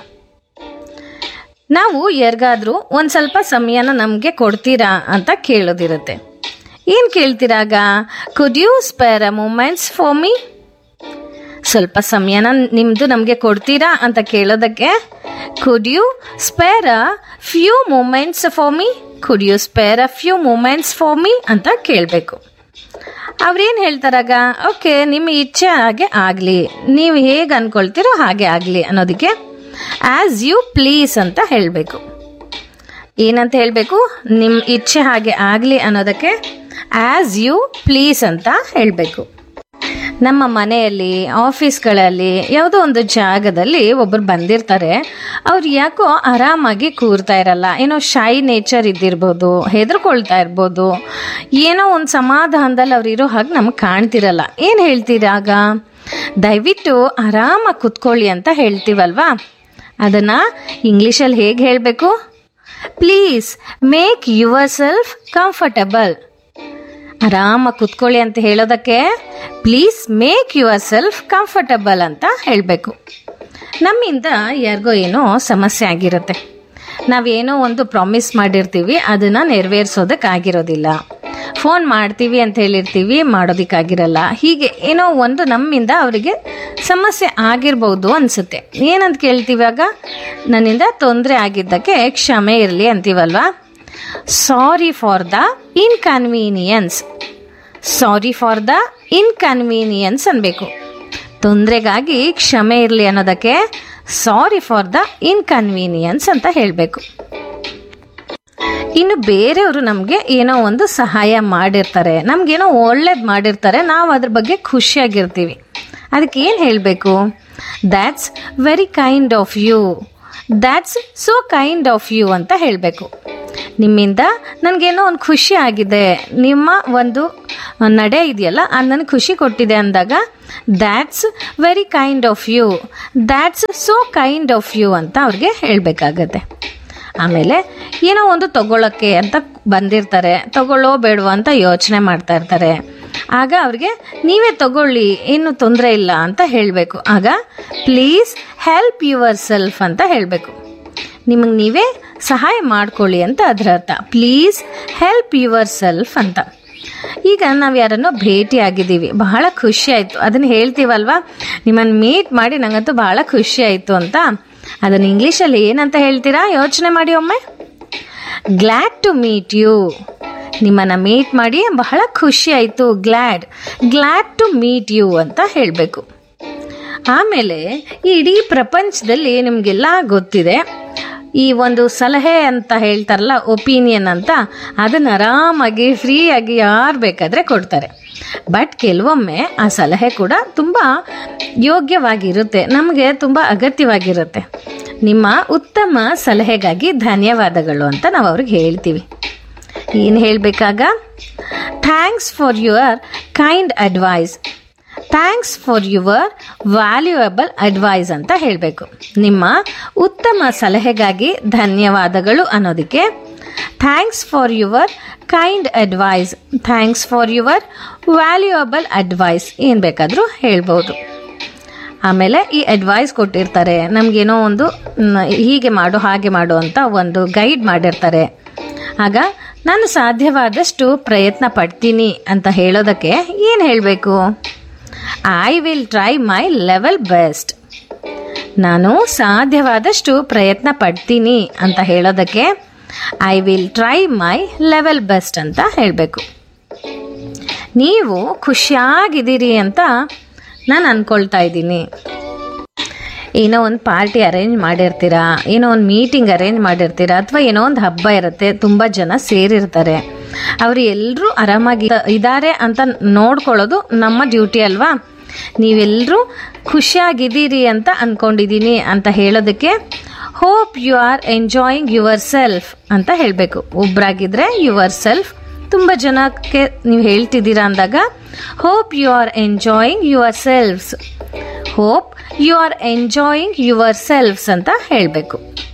ನಾವು ಯಾರಿಗಾದ್ರೂ ಒಂದು ಸ್ವಲ್ಪ ಸಮಯನ ನಮಗೆ ಕೊಡ್ತೀರಾ ಅಂತ ಕೇಳೋದಿರುತ್ತೆ ಏನು ಕೇಳ್ತೀರಾಗ could you spare a moments for me ಸ್ವಲ್ಪ ಸಮಯನ ನಿಮ್ಮದು ನಮಗೆ ಕೊಡ್ತೀರಾ ಅಂತ ಕೇಳೋದಕ್ಕೆ could you spare a few moments for me could you spare a few moments for me ಅಂತ ಕೇಳಬೇಕು ಅವ್ರೇನು ಹೇಳ್ತಾರಾಗ ಓಕೆ ನಿಮ್ಮ ಇಚ್ಛೆ ಹಾಗೆ ಆಗಲಿ ನೀವು ಹೇಗೆ ಅನ್ಕೊಳ್ತೀರೋ ಹಾಗೆ ಆಗಲಿ ಅನ್ನೋದಕ್ಕೆ ಆ್ಯಸ್ ಯು ಪ್ಲೀಸ್ ಅಂತ ಹೇಳಬೇಕು ಏನಂತ ಹೇಳಬೇಕು ನಿಮ್ಮ ಇಚ್ಛೆ ಹಾಗೆ ಆಗಲಿ ಅನ್ನೋದಕ್ಕೆ ಆ್ಯಸ್ ಯು ಪ್ಲೀಸ್ ಅಂತ ಹೇಳಬೇಕು ನಮ್ಮ ಮನೆಯಲ್ಲಿ ಆಫೀಸ್ಗಳಲ್ಲಿ ಯಾವುದೋ ಒಂದು ಜಾಗದಲ್ಲಿ ಒಬ್ಬರು ಬಂದಿರ್ತಾರೆ ಅವ್ರು ಯಾಕೋ ಆರಾಮಾಗಿ ಕೂರ್ತಾ ಇರಲ್ಲ ಏನೋ ಶೈ ನೇಚರ್ ಇದ್ದಿರ್ಬೋದು ಹೆದರ್ಕೊಳ್ತಾ ಇರ್ಬೋದು ಏನೋ ಒಂದು ಸಮಾಧಾನದಲ್ಲಿ ಅವ್ರು ಇರೋ ಹಾಗೆ ನಮ್ಗೆ ಕಾಣ್ತಿರಲ್ಲ ಏನು ಹೇಳ್ತೀರಾಗ ದಯವಿಟ್ಟು ಆರಾಮಾಗಿ ಕುತ್ಕೊಳ್ಳಿ ಅಂತ ಹೇಳ್ತೀವಲ್ವಾ ಅದನ್ನು ಇಂಗ್ಲೀಷಲ್ಲಿ ಹೇಗೆ ಹೇಳಬೇಕು please make yourself comfortable ಆರಾಮಾಗಿ ಕುತ್ಕೊಳ್ಳಿ ಅಂತ ಹೇಳೋದಕ್ಕೆ please make yourself comfortable ಅಂತ ಹೇಳಬೇಕು ನಮ್ಮಿಂದ ಯಾರಿಗೋ ಏನೋ ಸಮಸ್ಯೆ ಆಗಿರುತ್ತೆ ನಾವೇನೋ ಒಂದು ಪ್ರಾಮಿಸ್ ಮಾಡಿರ್ತೀವಿ ಅದನ್ನು ನೆರವೇರಿಸೋದಕ್ಕಾಗಿರೋದಿಲ್ಲ ಫೋನ್ ಮಾಡ್ತೀವಿ ಅಂತ ಹೇಳಿರ್ತೀವಿ ಮಾಡೋದಕ್ಕಾಗಿರಲ್ಲ ಹೀಗೆ ಏನೋ ಒಂದು ನಮ್ಮಿಂದ ಅವರಿಗೆ ಸಮಸ್ಯೆ ಆಗಿರ್ಬೋದು ಅನಿಸುತ್ತೆ ಏನಂತ ಕೇಳ್ತೀವಾಗ ನನ್ನಿಂದ ತೊಂದರೆ ಆಗಿದ್ದಕ್ಕೆ ಕ್ಷಮೆ ಇರಲಿ ಅಂತೀವಲ್ವಾ sorry for the inconvenience sorry for the inconvenience ಅನ್ಬೇಕು ತೊಂದರೆಗಾಗಿ ಕ್ಷಮೆ ಇರಲಿ ಅನ್ನೋದಕ್ಕೆ ಸಾರಿ ಫಾರ್ ದ ಇನ್ಕನ್ವೀನಿಯನ್ಸ್ ಅಂತ ಹೇಳಬೇಕು ಇನ್ನು ಬೇರೆಯವರು ನಮಗೆ ಏನೋ ಒಂದು ಸಹಾಯ ಮಾಡಿರ್ತಾರೆ ನಮಗೇನೋ ಒಳ್ಳೇದು ಮಾಡಿರ್ತಾರೆ ನಾವು ಅದ್ರ ಬಗ್ಗೆ ಖುಷಿಯಾಗಿರ್ತೀವಿ ಅದಕ್ಕೆ ಏನು ಹೇಳಬೇಕು that's very kind of you that's so kind of you ಅಂತ ಹೇಳಬೇಕು ನಿಮ್ಮಿಂದ ನನಗೇನೋ ಒಂದು ಖುಷಿ ಆಗಿದೆ ನಿಮ್ಮ ಒಂದು ನಡೆ ಇದೆಯಲ್ಲ ಅದು ನನಗೆ ಖುಷಿ ಕೊಟ್ಟಿದೆ ಅಂದಾಗ that's very kind of you that's so kind of you ಅಂತ ಅವ್ರಿಗೆ ಹೇಳಬೇಕಾಗತ್ತೆ ಆಮೇಲೆ ಏನೋ ಒಂದು ತಗೊಳ್ಳೋಕ್ಕೆ ಅಂತ ಬಂದಿರ್ತಾರೆ ತಗೊಳ್ಳೋ ಬೇಡವೋ ಅಂತ ಯೋಚನೆ ಮಾಡ್ತಾ ಇರ್ತಾರೆ ಆಗ ಅವ್ರಿಗೆ ನೀವೇ ತಗೊಳ್ಳಿ ಏನು ತೊಂದರೆ ಇಲ್ಲ ಅಂತ ಹೇಳಬೇಕು ಆಗ ಪ್ಲೀಸ್ ಹೆಲ್ಪ್ ಯುವರ್ ಸೆಲ್ಫ್ ಅಂತ ಹೇಳಬೇಕು ನಿಮಗೆ ನೀವೇ ಸಹಾಯ ಮಾಡ್ಕೊಳ್ಳಿ ಅಂತ ಅದರ ಅರ್ಥ ಪ್ಲೀಸ್ ಹೆಲ್ಪ್ ಯುವರ್ ಸೆಲ್ಫ್ ಅಂತ ಈಗ ನಾವು ಯಾರನ್ನೋ ಭೇಟಿ ಆಗಿದ್ದೀವಿ ಬಹಳ ಖುಷಿ ಆಯಿತು ಅದನ್ನು ಹೇಳ್ತೀವಲ್ವಾ ನಿಮ್ಮನ್ನು ಮೀಟ್ ಮಾಡಿ ನನಗಂತೂ ಬಹಳ ಖುಷಿ ಆಯಿತು ಅಂತ ಅದನ್ನು ಇಂಗ್ಲೀಷಲ್ಲಿ ಏನಂತ ಹೇಳ್ತೀರಾ ಯೋಚನೆ ಮಾಡಿ ಒಮ್ಮೆ ಗ್ಲ್ಯಾಡ್ ಟು ಮೀಟ್ ಯು ನಿಮ್ಮನ್ನು ಮೀಟ್ ಮಾಡಿ ಬಹಳ ಖುಷಿ ಆಯಿತು glad glad to meet you ಅಂತ ಹೇಳಬೇಕು ಆಮೇಲೆ ಈ ಇಡೀ ಪ್ರಪಂಚದಲ್ಲಿ ನಿಮಗೆಲ್ಲ ಗೊತ್ತಿದೆ ಈ ಒಂದು ಸಲಹೆ ಅಂತ ಹೇಳ್ತಾರಲ್ಲ ಒಪಿನಿಯನ್ ಅಂತ ಅದನ್ನು ಆರಾಮಾಗಿ ಫ್ರೀಯಾಗಿ ಯಾರು ಬೇಕಾದರೆ ಕೊಡ್ತಾರೆ ಬಟ್ ಕೆಲವೊಮ್ಮೆ ಆ ಸಲಹೆ ಕೂಡ ತುಂಬ ಯೋಗ್ಯವಾಗಿರುತ್ತೆ ನಮಗೆ ತುಂಬ ಅಗತ್ಯವಾಗಿರುತ್ತೆ ನಿಮ್ಮ ಉತ್ತಮ ಸಲಹೆಗಾಗಿ ಧನ್ಯವಾದಗಳು ಅಂತ ನಾವು ಅವ್ರಿಗೆ ಹೇಳ್ತೀವಿ ಏನು ಹೇಳಬೇಕಾಗ thanks for your kind advice thanks for your valuable advice ಅಂತ ಹೇಳಬೇಕು ನಿಮ್ಮ ಉತ್ತಮ ಸಲಹೆಗಾಗಿ ಧನ್ಯವಾದಗಳು ಅನ್ನೋದಕ್ಕೆ thanks for your kind advice thanks for your valuable advice ಏನು ಬೇಕಾದರೂ ಹೇಳ್ಬೋದು ಆಮೇಲೆ ಈ ಅಡ್ವೈಸ್ ಕೊಟ್ಟಿರ್ತಾರೆ ನಮಗೇನೋ ಒಂದು ಮ್, ಹೀಗೆ ಮಾಡು ಹಾಗೆ ಮಾಡು ಅಂತ ಒಂದು ಗೈಡ್ ಮಾಡಿರ್ತಾರೆ ಆಗ ನಾನು ಸಾಧ್ಯವಾದಷ್ಟು ಪ್ರಯತ್ನ ಪಡ್ತೀನಿ ಅಂತ ಹೇಳೋದಕ್ಕೆ ಏನು ಹೇಳಬೇಕು I will try my level best ನಾನು ಸಾಧ್ಯವಾದಷ್ಟು ಪ್ರಯತ್ನ ಪಡ್ತೀನಿ ಅಂತ ಹೇಳೋದಕ್ಕೆ I will try my level best ಅಂತ ಹೇಳಬೇಕು ನೀವು ಖುಷಿಯಾಗಿದ್ದೀರಿ ಅಂತ ನಾನು ಅಂದ್ಕೊಳ್ತಾ ಇದ್ದೀನಿ ಏನೋ ಒಂದು ಪಾರ್ಟಿ ಅರೇಂಜ್ ಮಾಡಿರ್ತೀರಾ ಏನೋ ಒಂದು ಮೀಟಿಂಗ್ ಅರೇಂಜ್ ಮಾಡಿರ್ತೀರಾ ಅಥವಾ ಏನೋ ಒಂದು ಹಬ್ಬ ಇರುತ್ತೆ ತುಂಬ ಜನ ಸೇರಿರ್ತಾರೆ ಅವರು ಎಲ್ಲರೂ ಆರಾಮಾಗಿ ಇದ್ದಾರೆ ಅಂತ ನೋಡ್ಕೊಳ್ಳೋದು ನಮ್ಮ ಡ್ಯೂಟಿ ಅಲ್ವಾ ನೀವೆಲ್ಲರೂ ಖುಷಿಯಾಗಿದ್ದೀರಿ ಅಂತ ಅಂದ್ಕೊಂಡಿದ್ದೀನಿ ಅಂತ ಹೇಳೋದಕ್ಕೆ hope you are enjoying yourself ಅಂತ ಹೇಳಬೇಕು ಒಬ್ಬರಾಗಿದ್ದರೆ ಯುವರ್ ಸೆಲ್ಫ್ ತುಂಬ ಜನಕ್ಕೆ ನೀವು ಹೇಳ್ತಿದ್ದೀರಾ ಅಂದಾಗ hope you are enjoying yourselves hope you are enjoying yourselves ಅಂತ ಹೇಳಬೇಕು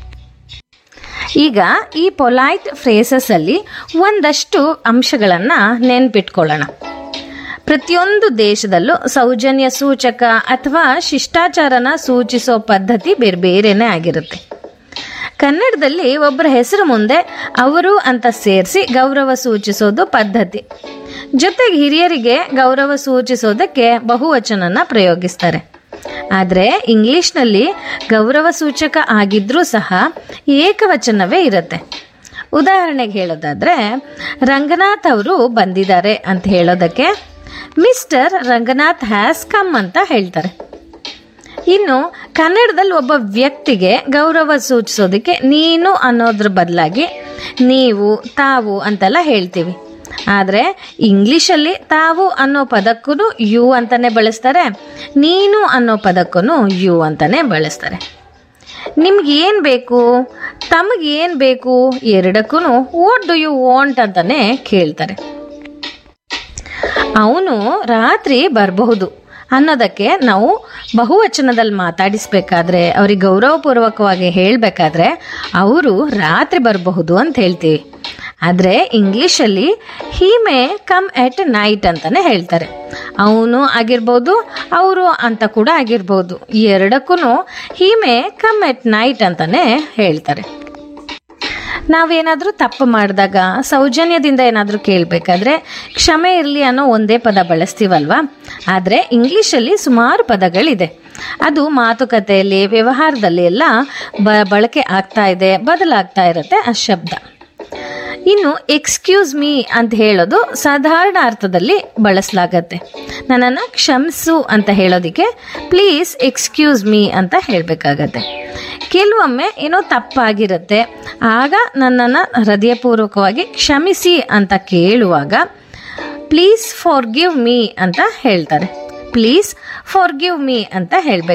ಈಗ ಈ ಪೊಲೈಟ್ ಫ್ರೇಸಸ್ಸಲ್ಲಿ ಒಂದಷ್ಟು ಅಂಶಗಳನ್ನು ನೆನ್ಪಿಟ್ಕೊಳ್ಳೋಣ ಪ್ರತಿಯೊಂದು ದೇಶದಲ್ಲೂ ಸೌಜನ್ಯ ಸೂಚಕ ಅಥವಾ ಶಿಷ್ಟಾಚಾರನ ಸೂಚಿಸೋ ಪದ್ಧತಿ ಬೇರೆ ಬೇರೆನೇ ಆಗಿರುತ್ತೆ ಕನ್ನಡದಲ್ಲಿ ಒಬ್ಬರ ಹೆಸರು ಮುಂದೆ ಅವರು ಅಂತ ಸೇರಿಸಿ ಗೌರವ ಸೂಚಿಸೋದು ಪದ್ಧತಿ ಜೊತೆಗೆ ಹಿರಿಯರಿಗೆ ಗೌರವ ಸೂಚಿಸೋದಕ್ಕೆ ಬಹುವಚನನ ಪ್ರಯೋಗಿಸ್ತಾರೆ ಆದರೆ ಇಂಗ್ಲಿಷ್ನಲ್ಲಿ ಗೌರವ ಸೂಚಕ ಆಗಿದ್ರೂ ಸಹ ಏಕವಚನವೇ ಇರುತ್ತೆ ಉದಾಹರಣೆಗೆ ಹೇಳೋದಾದ್ರೆ ರಂಗನಾಥ್ ಅವರು ಬಂದಿದ್ದಾರೆ ಅಂತ ಹೇಳೋದಕ್ಕೆ ಮಿಸ್ಟರ್ ರಂಗನಾಥ್ ಹ್ಯಾಸ್ ಕಮ್ ಅಂತ ಹೇಳ್ತಾರೆ ಇನ್ನು ಕನ್ನಡದಲ್ಲಿ ಒಬ್ಬ ವ್ಯಕ್ತಿಗೆ ಗೌರವ ಸೂಚಿಸೋದಕ್ಕೆ ನೀನು ಅನ್ನೋದ್ರ ಬದಲಾಗಿ ನೀವು ತಾವು ಅಂತೆಲ್ಲ ಹೇಳ್ತೀವಿ ಆದರೆ ಇಂಗ್ಲೀಷಲ್ಲಿ ತಾವು ಅನ್ನೋ ಪದಕ್ಕೂ ಯು ಅಂತಾನೆ ಬಳಸ್ತಾರೆ ನೀನು ಅನ್ನೋ ಪದಕ್ಕೂ ಯು ಅಂತಾನೆ ಬಳಸ್ತಾರೆ ನಿಮ್ಗೆ ಏನು ಬೇಕು ತಮಗೆ ಏನು ಬೇಕು ಎರಡಕ್ಕೂ ವಾಟ್ ಡು ಯು ವಾಂಟ್ ಅಂತಾನೆ ಕೇಳ್ತಾರೆ ಅವನು ರಾತ್ರಿ ಬರಬಹುದು ಅನ್ನೋದಕ್ಕೆ ನಾವು ಬಹುವಚನದಲ್ಲಿ ಮಾತಾಡಿಸ್ಬೇಕಾದ್ರೆ ಅವ್ರಿಗೆ ಗೌರವಪೂರ್ವಕವಾಗಿ ಹೇಳಬೇಕಾದ್ರೆ ಅವರು ರಾತ್ರಿ ಬರಬಹುದು ಅಂತ ಹೇಳ್ತೀವಿ ಆದರೆ ಇಂಗ್ಲೀಷಲ್ಲಿ he may come at night ಅಂತಲೇ ಹೇಳ್ತಾರೆ ಅವನು ಆಗಿರ್ಬೋದು ಅವರು ಅಂತ ಕೂಡ ಆಗಿರ್ಬೋದು ಈ ಎರಡಕ್ಕೂ he may come at night ಅಂತಲೇ ಹೇಳ್ತಾರೆ ನಾವೇನಾದರೂ ತಪ್ಪು ಮಾಡಿದಾಗ ಸೌಜನ್ಯದಿಂದ ಏನಾದರೂ ಕೇಳಬೇಕಾದ್ರೆ ಕ್ಷಮೆ ಇರಲಿ ಅನ್ನೋ ಒಂದೇ ಪದ ಬಳಸ್ತೀವಲ್ವಾ ಆದರೆ ಇಂಗ್ಲೀಷಲ್ಲಿ ಸುಮಾರು ಪದಗಳಿದೆ ಅದು ಮಾತುಕತೆಯಲ್ಲಿ ವ್ಯವಹಾರದಲ್ಲಿ ಎಲ್ಲ ಬ ಬಳಕೆ ಆಗ್ತಾ ಇದೆ ಬದಲಾಗ್ತಾ ಇರುತ್ತೆ ಆ ಶಬ್ದ ಇನ್ನು ಎಕ್ಸ್ಕ್ಯೂಸ್ ಮೀ ಅಂತ ಹೇಳೋದು ಸಾಧಾರಣ ಅರ್ಥದಲ್ಲಿ ಬಳಸಲಾಗತ್ತೆ ನನ್ನನ್ನು ಕ್ಷಮಿಸು ಅಂತ ಹೇಳೋದಕ್ಕೆ ಪ್ಲೀಸ್ ಎಕ್ಸ್ಕ್ಯೂಸ್ ಮೀ ಅಂತ ಹೇಳಬೇಕಾಗತ್ತೆ ಕೆಲವೊಮ್ಮೆ ಏನೋ ತಪ್ಪಾಗಿರುತ್ತೆ ಆಗ ನನ್ನನ್ನು ಹೃದಯಪೂರ್ವಕವಾಗಿ ಕ್ಷಮಿಸಿ ಅಂತ ಕೇಳುವಾಗ ಪ್ಲೀಸ್ ಫಾರ್ ಗಿವ್ ಮೀ ಅಂತ ಹೇಳ್ತಾರೆ ಪ್ಲೀಸ್ ಫಾರ್ ಗಿವ್ ಮೀ ಅಂತ ಹೇಳಬೇಕು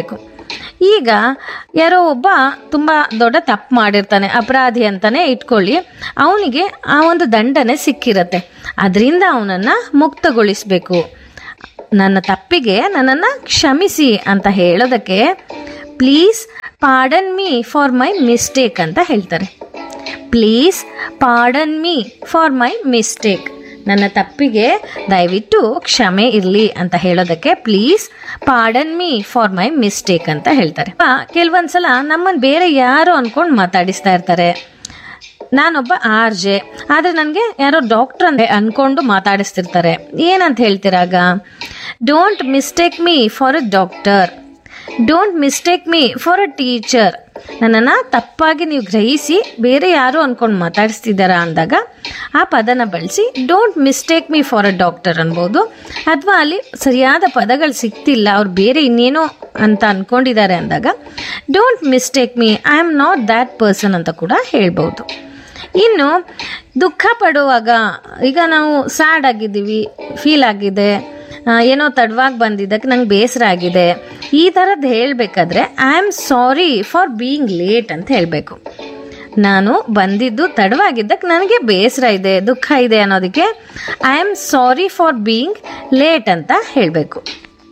ಈಗ ಯಾರೋ ಒಬ್ಬ ತುಂಬ ದೊಡ್ಡ ತಪ್ಪು ಮಾಡಿರ್ತಾನೆ ಅಪರಾಧಿ ಅಂತಾನೆ ಇಟ್ಕೊಳ್ಳಿ ಅವನಿಗೆ ಆ ಒಂದು ದಂಡನೆ ಸಿಕ್ಕಿರತ್ತೆ ಅದರಿಂದ ಅವನನ್ನು ಮುಕ್ತಗೊಳಿಸಬೇಕು ನನ್ನ ತಪ್ಪಿಗೆ ನನ್ನನ್ನು ಕ್ಷಮಿಸಿ ಅಂತ ಹೇಳೋದಕ್ಕೆ please pardon me for my mistake ಅಂತ ಹೇಳ್ತಾರೆ please pardon me for my mistake ನನ್ನ ತಪ್ಪಿಗೆ ದಯವಿಟ್ಟು ಕ್ಷಮೆ ಇರಲಿ ಅಂತ ಹೇಳೋದಕ್ಕೆ please pardon me for my mistake ಅಂತ ಹೇಳ್ತಾರೆ ಆ, ಕೆಲವೊಂದ್ಸಲ ನಮ್ಮನ್ನು ಬೇರೆ ಯಾರೋ ಅನ್ಕೊಂಡು ಮಾತಾಡಿಸ್ತಾ ಇರ್ತಾರೆ ನಾನೊಬ್ಬ ಆರ್ ಜೆ ಆದರೆ ನನಗೆ ಯಾರೋ ಡಾಕ್ಟರ್ ಅಂತ ಅನ್ಕೊಂಡು ಮಾತಾಡಿಸ್ತಿರ್ತಾರೆ ಏನಂತ ಹೇಳ್ತೀರಾಗ don't mistake me for a doctor don't mistake me for a teacher ನನ್ನನ್ನು ತಪ್ಪಾಗಿ ನೀವು ಗ್ರಹಿಸಿ ಬೇರೆ ಯಾರು ಅಂದ್ಕೊಂಡು ಮಾತಾಡಿಸ್ತಿದ್ದಾರಾ ಅಂದಾಗ ಆ ಪದನ ಬಳಸಿ don't mistake me for a doctor ಅನ್ಬೋದು ಅಥವಾ ಅಲ್ಲಿ ಸರಿಯಾದ ಪದಗಳು ಸಿಗ್ತಿಲ್ಲ ಅವ್ರು ಬೇರೆ ಇನ್ನೇನೋ ಅಂತ ಅಂದ್ಕೊಂಡಿದ್ದಾರೆ ಅಂದಾಗ don't mistake me I am not that person ಅಂತ ಕೂಡ ಹೇಳ್ಬೋದು ಇನ್ನು ದುಃಖ ಪಡುವಾಗ ಈಗ ನಾವು ಸ್ಯಾಡ್ ಆಗಿದ್ದೀವಿ ಫೀಲ್ ಆಗಿದೆ ಆ, ಏನೋ ತಡವಾಗಿ ಬಂದಿದ್ದಕ್ಕೆ ನಂಗೆ ಬೇಸರ ಆಗಿದೆ ಈ ಥರದ್ದು ಹೇಳಬೇಕಾದ್ರೆ I am sorry for being late ಅಂತ ಹೇಳಬೇಕು ನಾನು ಬಂದಿದ್ದು ತಡವಾಗಿದ್ದಕ್ಕೆ ನನಗೆ ಬೇಸರ ಇದೆ ದುಃಖ ಇದೆ ಅನ್ನೋದಕ್ಕೆ I am sorry for being late ಅಂತ ಹೇಳಬೇಕು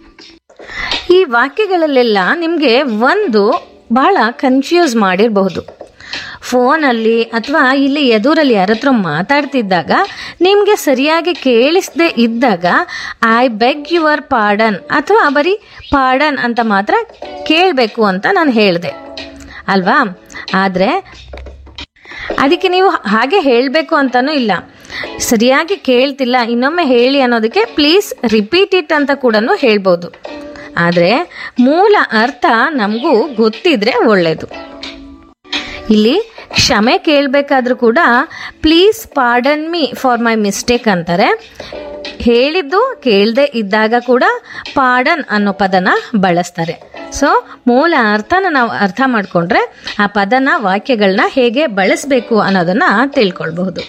ಈ ವಾಕ್ಯಗಳಲ್ಲೆಲ್ಲ ನಿಮಗೆ ಒಂದು ಬಹಳ ಕನ್ಫ್ಯೂಸ್ ಮಾಡಿರಬಹುದು ಫೋನಲ್ಲಿ ಅಥವಾ ಇಲ್ಲಿ ಎದುರಲ್ಲಿ ಯಾರ ಹತ್ರ ಮಾತಾಡ್ತಿದ್ದಾಗ ನಿಮಗೆ ಸರಿಯಾಗಿ ಕೇಳಿಸದೆ ಇದ್ದಾಗ ಐ ಬೆಗ್ ಯುವರ್ ಪಾರ್ಡನ್ ಅಥವಾ ಬರೀ ಪಾರ್ಡನ್ ಅಂತ ಮಾತ್ರ ಕೇಳಬೇಕು ಅಂತ ನಾನು ಹೇಳಿದೆ ಅಲ್ವಾ ಆದರೆ ಅದಕ್ಕೆ ನೀವು ಹಾಗೆ ಹೇಳಬೇಕು ಅಂತಲೂ ಇಲ್ಲ ಸರಿಯಾಗಿ ಕೇಳ್ತಿಲ್ಲ ಇನ್ನೊಮ್ಮೆ ಹೇಳಿ ಅನ್ನೋದಕ್ಕೆ ಪ್ಲೀಸ್ ರಿಪೀಟ್ ಇಟ್ ಅಂತ ಕೂಡ ಹೇಳ್ಬೋದು ಆದರೆ ಮೂಲ ಅರ್ಥ ನಮಗೂ ಗೊತ್ತಿದ್ರೆ ಒಳ್ಳೆಯದು ಇಲ್ಲಿ ಕ್ಷಮೆ ಕೇಳಬೇಕಾದ್ರೂ ಕೂಡ please pardon me for my mistake ಅಂತಾರೆ ಹೇಳಿದ್ದು ಕೇಳದೆ ಇದ್ದಾಗ ಕೂಡ ಪಾರ್ಡನ್ ಅನ್ನೋ ಪದನ ಬಳಸ್ತಾರೆ ಸೊ ಮೂಲ ಅರ್ಥನ ನಾವು ಅರ್ಥ ಮಾಡಿಕೊಂಡ್ರೆ ಆ ಪದನ ವಾಕ್ಯಗಳನ್ನ ಹೇಗೆ ಬಳಸಬೇಕು ಅನ್ನೋದನ್ನ ತಿಳ್ಕೊಳ್ಬಹುದು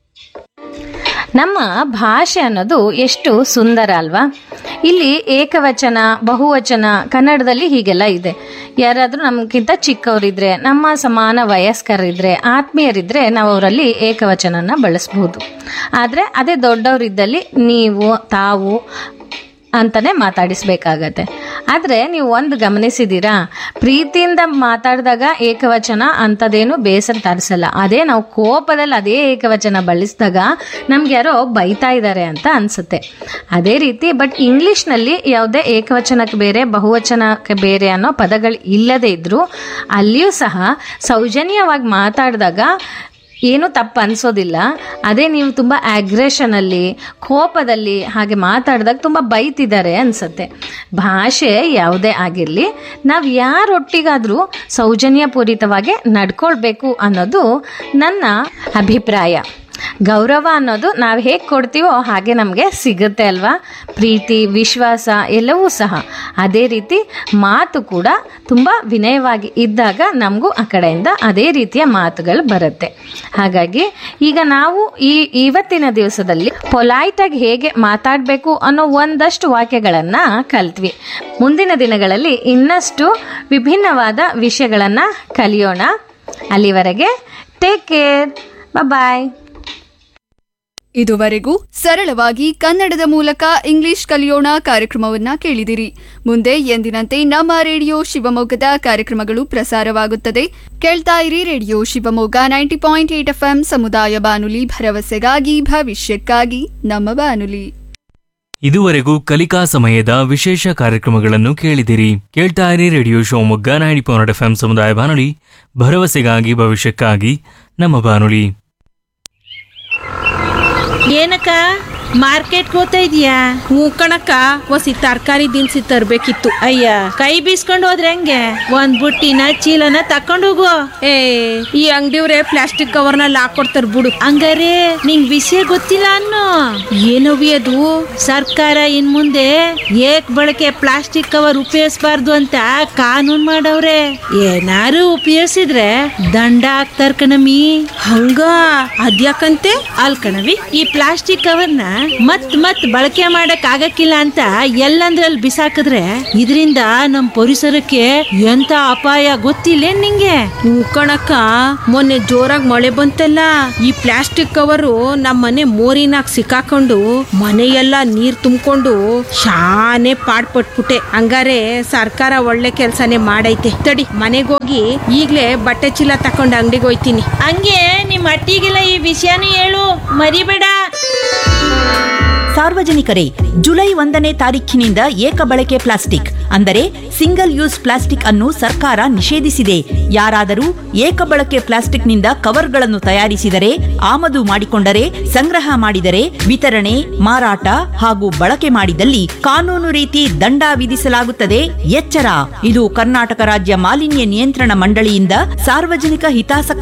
ನಮ್ಮ ಭಾಷೆ ಅನ್ನೋದು ಎಷ್ಟು ಸುಂದರ ಅಲ್ವಾ ಇಲ್ಲಿ ಏಕವಚನ ಬಹುವಚನ ಕನ್ನಡದಲ್ಲಿ ಹೀಗೆಲ್ಲ ಇದೆ ಯಾರಾದರೂ ನಮಗಿಂತ ಚಿಕ್ಕವರಿದ್ರೆ ನಮ್ಮ ಸಮಾನ ವಯಸ್ಕರಿದ್ರೆ ಆತ್ಮೀಯರಿದ್ರೆ ನಾವು ಅವರಲ್ಲಿ ಏಕವಚನನ ಬಳಸಬಹುದು ಆದರೆ ಅದೇ ದೊಡ್ಡವರಿದ್ದಲ್ಲಿ ನೀವು ತಾವು ಅಂತಲೇ ಮಾತಾಡಿಸ್ಬೇಕಾಗತ್ತೆ ಆದರೆ ನೀವು ಒಂದು ಗಮನಿಸಿದ್ದೀರಾ ಪ್ರೀತಿಯಿಂದ ಮಾತಾಡಿದಾಗ ಏಕವಚನ ಅಂಥದ್ದೇನು ಬೇಸರ ತರಿಸಲ್ಲ ಅದೇ ನಾವು ಕೋಪದಲ್ಲಿ ಅದೇ ಏಕವಚನ ಬಳಸಿದಾಗ ನಮ್ಗೆ ಯಾರೋ ಬೈತಾ ಇದ್ದಾರೆ ಅಂತ ಅನಿಸುತ್ತೆ ಅದೇ ರೀತಿ ಬಟ್ ಇಂಗ್ಲೀಷ್ನಲ್ಲಿ ಯಾವುದೇ ಏಕವಚನಕ್ಕೆ ಬೇರೆ ಬಹುವಚನಕ್ಕೆ ಬೇರೆ ಅನ್ನೋ ಪದಗಳು ಇಲ್ಲದೇ ಇದ್ದರೂ ಅಲ್ಲಿಯೂ ಸಹ ಸೌಜನ್ಯವಾಗಿ ಮಾತಾಡಿದಾಗ ಏನು ತಪ್ಪು ಅನಿಸೋದಿಲ್ಲ ಅದೇ ನೀವು ತುಂಬ ಆಗ್ರೆಷನಲ್ಲಿ ಕೋಪದಲ್ಲಿ ಹಾಗೆ ಮಾತಾಡಿದಾಗ ತುಂಬ ಬೈತಿದ್ದಾರೆ ಅನಿಸುತ್ತೆ ಭಾಷೆ ಯಾವುದೇ ಆಗಿರಲಿ ನಾವು ಯಾರೊಟ್ಟಿಗಾದರೂ ಸೌಜನ್ಯಪೂರಿತವಾಗಿ ನಡ್ಕೊಳ್ಬೇಕು ಅನ್ನೋದು ನನ್ನ ಅಭಿಪ್ರಾಯ ಗೌರವ ಅನ್ನೋದು ನಾವು ಹೇಗೆ ಕೊಡ್ತೀವೋ ಹಾಗೆ ನಮಗೆ ಸಿಗುತ್ತೆ ಅಲ್ವಾ ಪ್ರೀತಿ ವಿಶ್ವಾಸ ಎಲ್ಲವೂ ಸಹ ಅದೇ ರೀತಿ ಮಾತು ಕೂಡ ತುಂಬ ವಿನಯವಾಗಿ ಇದ್ದಾಗ ನಮಗೂ ಆ ಕಡೆಯಿಂದ ಅದೇ ರೀತಿಯ ಮಾತುಗಳು ಬರುತ್ತೆ ಹಾಗಾಗಿ ಈಗ ನಾವು ಈ ಇವತ್ತಿನ ದಿವಸದಲ್ಲಿ ಪೊಲೈಟಾಗಿ ಹೇಗೆ ಮಾತಾಡಬೇಕು ಅನ್ನೋ ಒಂದಷ್ಟು ವಾಕ್ಯಗಳನ್ನು ಕಲ್ತ್ವಿ ಮುಂದಿನ ದಿನಗಳಲ್ಲಿ ಇನ್ನಷ್ಟು ವಿಭಿನ್ನವಾದ ವಿಷಯಗಳನ್ನು ಕಲಿಯೋಣ ಅಲ್ಲಿವರೆಗೆ ಟೇಕ್ ಕೇರ್ ಬಾಯ್ ಇದುವರೆಗೂ ಸರಳವಾಗಿ ಕನ್ನಡದ ಮೂಲಕ ಇಂಗ್ಲಿಷ್ ಕಲಿಯೋಣ ಕಾರ್ಯಕ್ರಮವನ್ನ ಕೇಳಿದಿರಿ ಮುಂದೆ ಎಂದಿನಂತೆ ನಮ್ಮ ರೇಡಿಯೋ ಶಿವಮೊಗ್ಗದ ಕಾರ್ಯಕ್ರಮಗಳು ಪ್ರಸಾರವಾಗುತ್ತದೆ ಕೇಳ್ತಾ ಇರಿ radio Shivamogga ninety point eight F ಸಮುದಾಯ ಬಾನುಲಿ ಭರವಸೆಗಾಗಿ ಭವಿಷ್ಯಕ್ಕಾಗಿ ನಮ್ಮ ಬಾನುಲಿ ಇದುವರೆಗೂ ಕಲಿಕಾ ಸಮಯದ ವಿಶೇಷ ಕಾರ್ಯಕ್ರಮಗಳನ್ನು ಕೇಳಿದಿರಿ ಕೇಳ್ತಾ ಇರಿ radio Shivamogga ninety point F ಸಮುದಾಯ ಬಾನುಲಿ ಭರವಸೆಗಾಗಿ ಭವಿಷ್ಯಕ್ಕಾಗಿ ನಮ್ಮ ಬಾನುಲಿ ಏನಕ್ಕ ಮಾರ್ಕೆಟ್ಗೆ ಹೋಗ್ತಾ ಇದೀಯಾ ಹ್ಞೂ ಕಣಕ್ಕ ಒಸಿ ತರಕಾರಿ ದಿನಸಿ ತರ್ಬೇಕಿತ್ತು ಅಯ್ಯ ಕೈ ಬೀಸ್ಕೊಂಡು ಹೋದ್ರೆ ಹೆಂಗೆ ಒಂದ್ ಬುಟ್ಟಿನ ಚೀಲನ ತಕೊಂಡು ಹೋಗು ಏ ಈ ಅಂಗಡಿಯವ್ರೆ ಪ್ಲಾಸ್ಟಿಕ್ ಕವರ್ನಲ್ಲಿ ಹಾಕೊಡ್ತಾರ ಬಿಡು ಹಂಗಾರೆ ನಿಂಗ್ ವಿಷಯ ಗೊತ್ತಿಲ್ಲ ಅನ್ನೋ ಏನವಿ ಅದು ಸರ್ಕಾರ ಇನ್ ಮುಂದೆ ಏಕ್ ಬಳಕೆ ಪ್ಲಾಸ್ಟಿಕ್ ಕವರ್ ಉಪಯೋಗಿಸಬಾರ್ದು ಅಂತ ಕಾನೂನ್ ಮಾಡವ್ರೆ ಏನಾರು ಉಪಯೋಗಿಸಿದ್ರೆ ದಂಡ ಹಾಕ್ತಾರ ಕಣಮಿ ಹಂಗ ಅದ್ಯಾಕಂತೆ ಅಲ್ ಕಣವಿ ಈ ಪ್ಲಾಸ್ಟಿಕ್ ಕವರ್ನ ಮತ್ ಮತ್ ಬಳಕೆ ಮಾಡಕ್ ಆಗಕ್ಕಿಲ್ಲ ಅಂತ ಎಲ್ಲಂದ್ರಲ್ಲಿ ಬಿಸಾಕಿದ್ರೆ ಇದರಿಂದ ನಮ್ ಪರಿಸರಕ್ಕೆ ಎಂತ ಅಪಾಯ ಗೊತ್ತಿಲ್ಲ ನಿಂಗೆ ಕಣಕ್ಕ ಮೊನ್ನೆ ಜೋರಾಗಿ ಮಳೆ ಬಂತಲ್ಲ ಈ ಪ್ಲಾಸ್ಟಿಕ್ ಕವರು ನಮ್ಮ ಮನೆ ಮೋರಿನಾಗ ಸಿಕ್ಕಾಕೊಂಡು ಮನೆಯೆಲ್ಲ ನೀರ್ ತುಂಬಿಕೊಂಡು ಶಾನೆ ಪಾಡ್ಪಟ್ಬಿಟ್ಟೆ ಹಂಗಾರೆ ಸರ್ಕಾರ ಒಳ್ಳೆ ಕೆಲ್ಸನೇ ಮಾಡೈತೆ ತಡಿ ಮನೆಗೋಗಿ ಈಗ್ಲೇ ಬಟ್ಟೆ ಚೀಲ ತಕೊಂಡು ಅಂಗಡಿಗೆ ಹೋಯ್ತೀನಿ ಹಂಗೆ ನಿಮ್ ಅಟ್ಟಿಗೆಲ್ಲ ಈ ವಿಷಯನೂ ಹೇಳು ಮರಿಬೇಡ ಸಾರ್ವಜನಿಕರೇ ಜುಲೈ ಒಂದನೇ ತಾರೀಖಿನಿಂದ ಏಕ ಬಳಕೆ ಪ್ಲಾಸ್ಟಿಕ್ ಅಂದರೆ ಸಿಂಗಲ್ ಯೂಸ್ ಪ್ಲಾಸ್ಟಿಕ್ ಅನ್ನು ಸರ್ಕಾರ ನಿಷೇಧಿಸಿದೆ ಯಾರಾದರೂ ಏಕ ಬಳಕೆ ಪ್ಲಾಸ್ಟಿಕ್ನಿಂದ ಕವರ್ಗಳನ್ನು ತಯಾರಿಸಿದರೆ ಆಮದು ಮಾಡಿಕೊಂಡರೆ ಸಂಗ್ರಹ ಮಾಡಿದರೆ ವಿತರಣೆ ಮಾರಾಟ ಹಾಗೂ ಬಳಕೆ ಮಾಡಿದಲ್ಲಿ ಕಾನೂನು ರೀತಿ ದಂಡ ವಿಧಿಸಲಾಗುತ್ತದೆ ಎಚ್ಚರ ಇದು ಕರ್ನಾಟಕ ರಾಜ್ಯ ಮಾಲಿನ್ಯ ನಿಯಂತ್ರಣ ಮಂಡಳಿಯಿಂದ ಸಾರ್ವಜನಿಕ ಹಿತಾಸಕ್ತಿ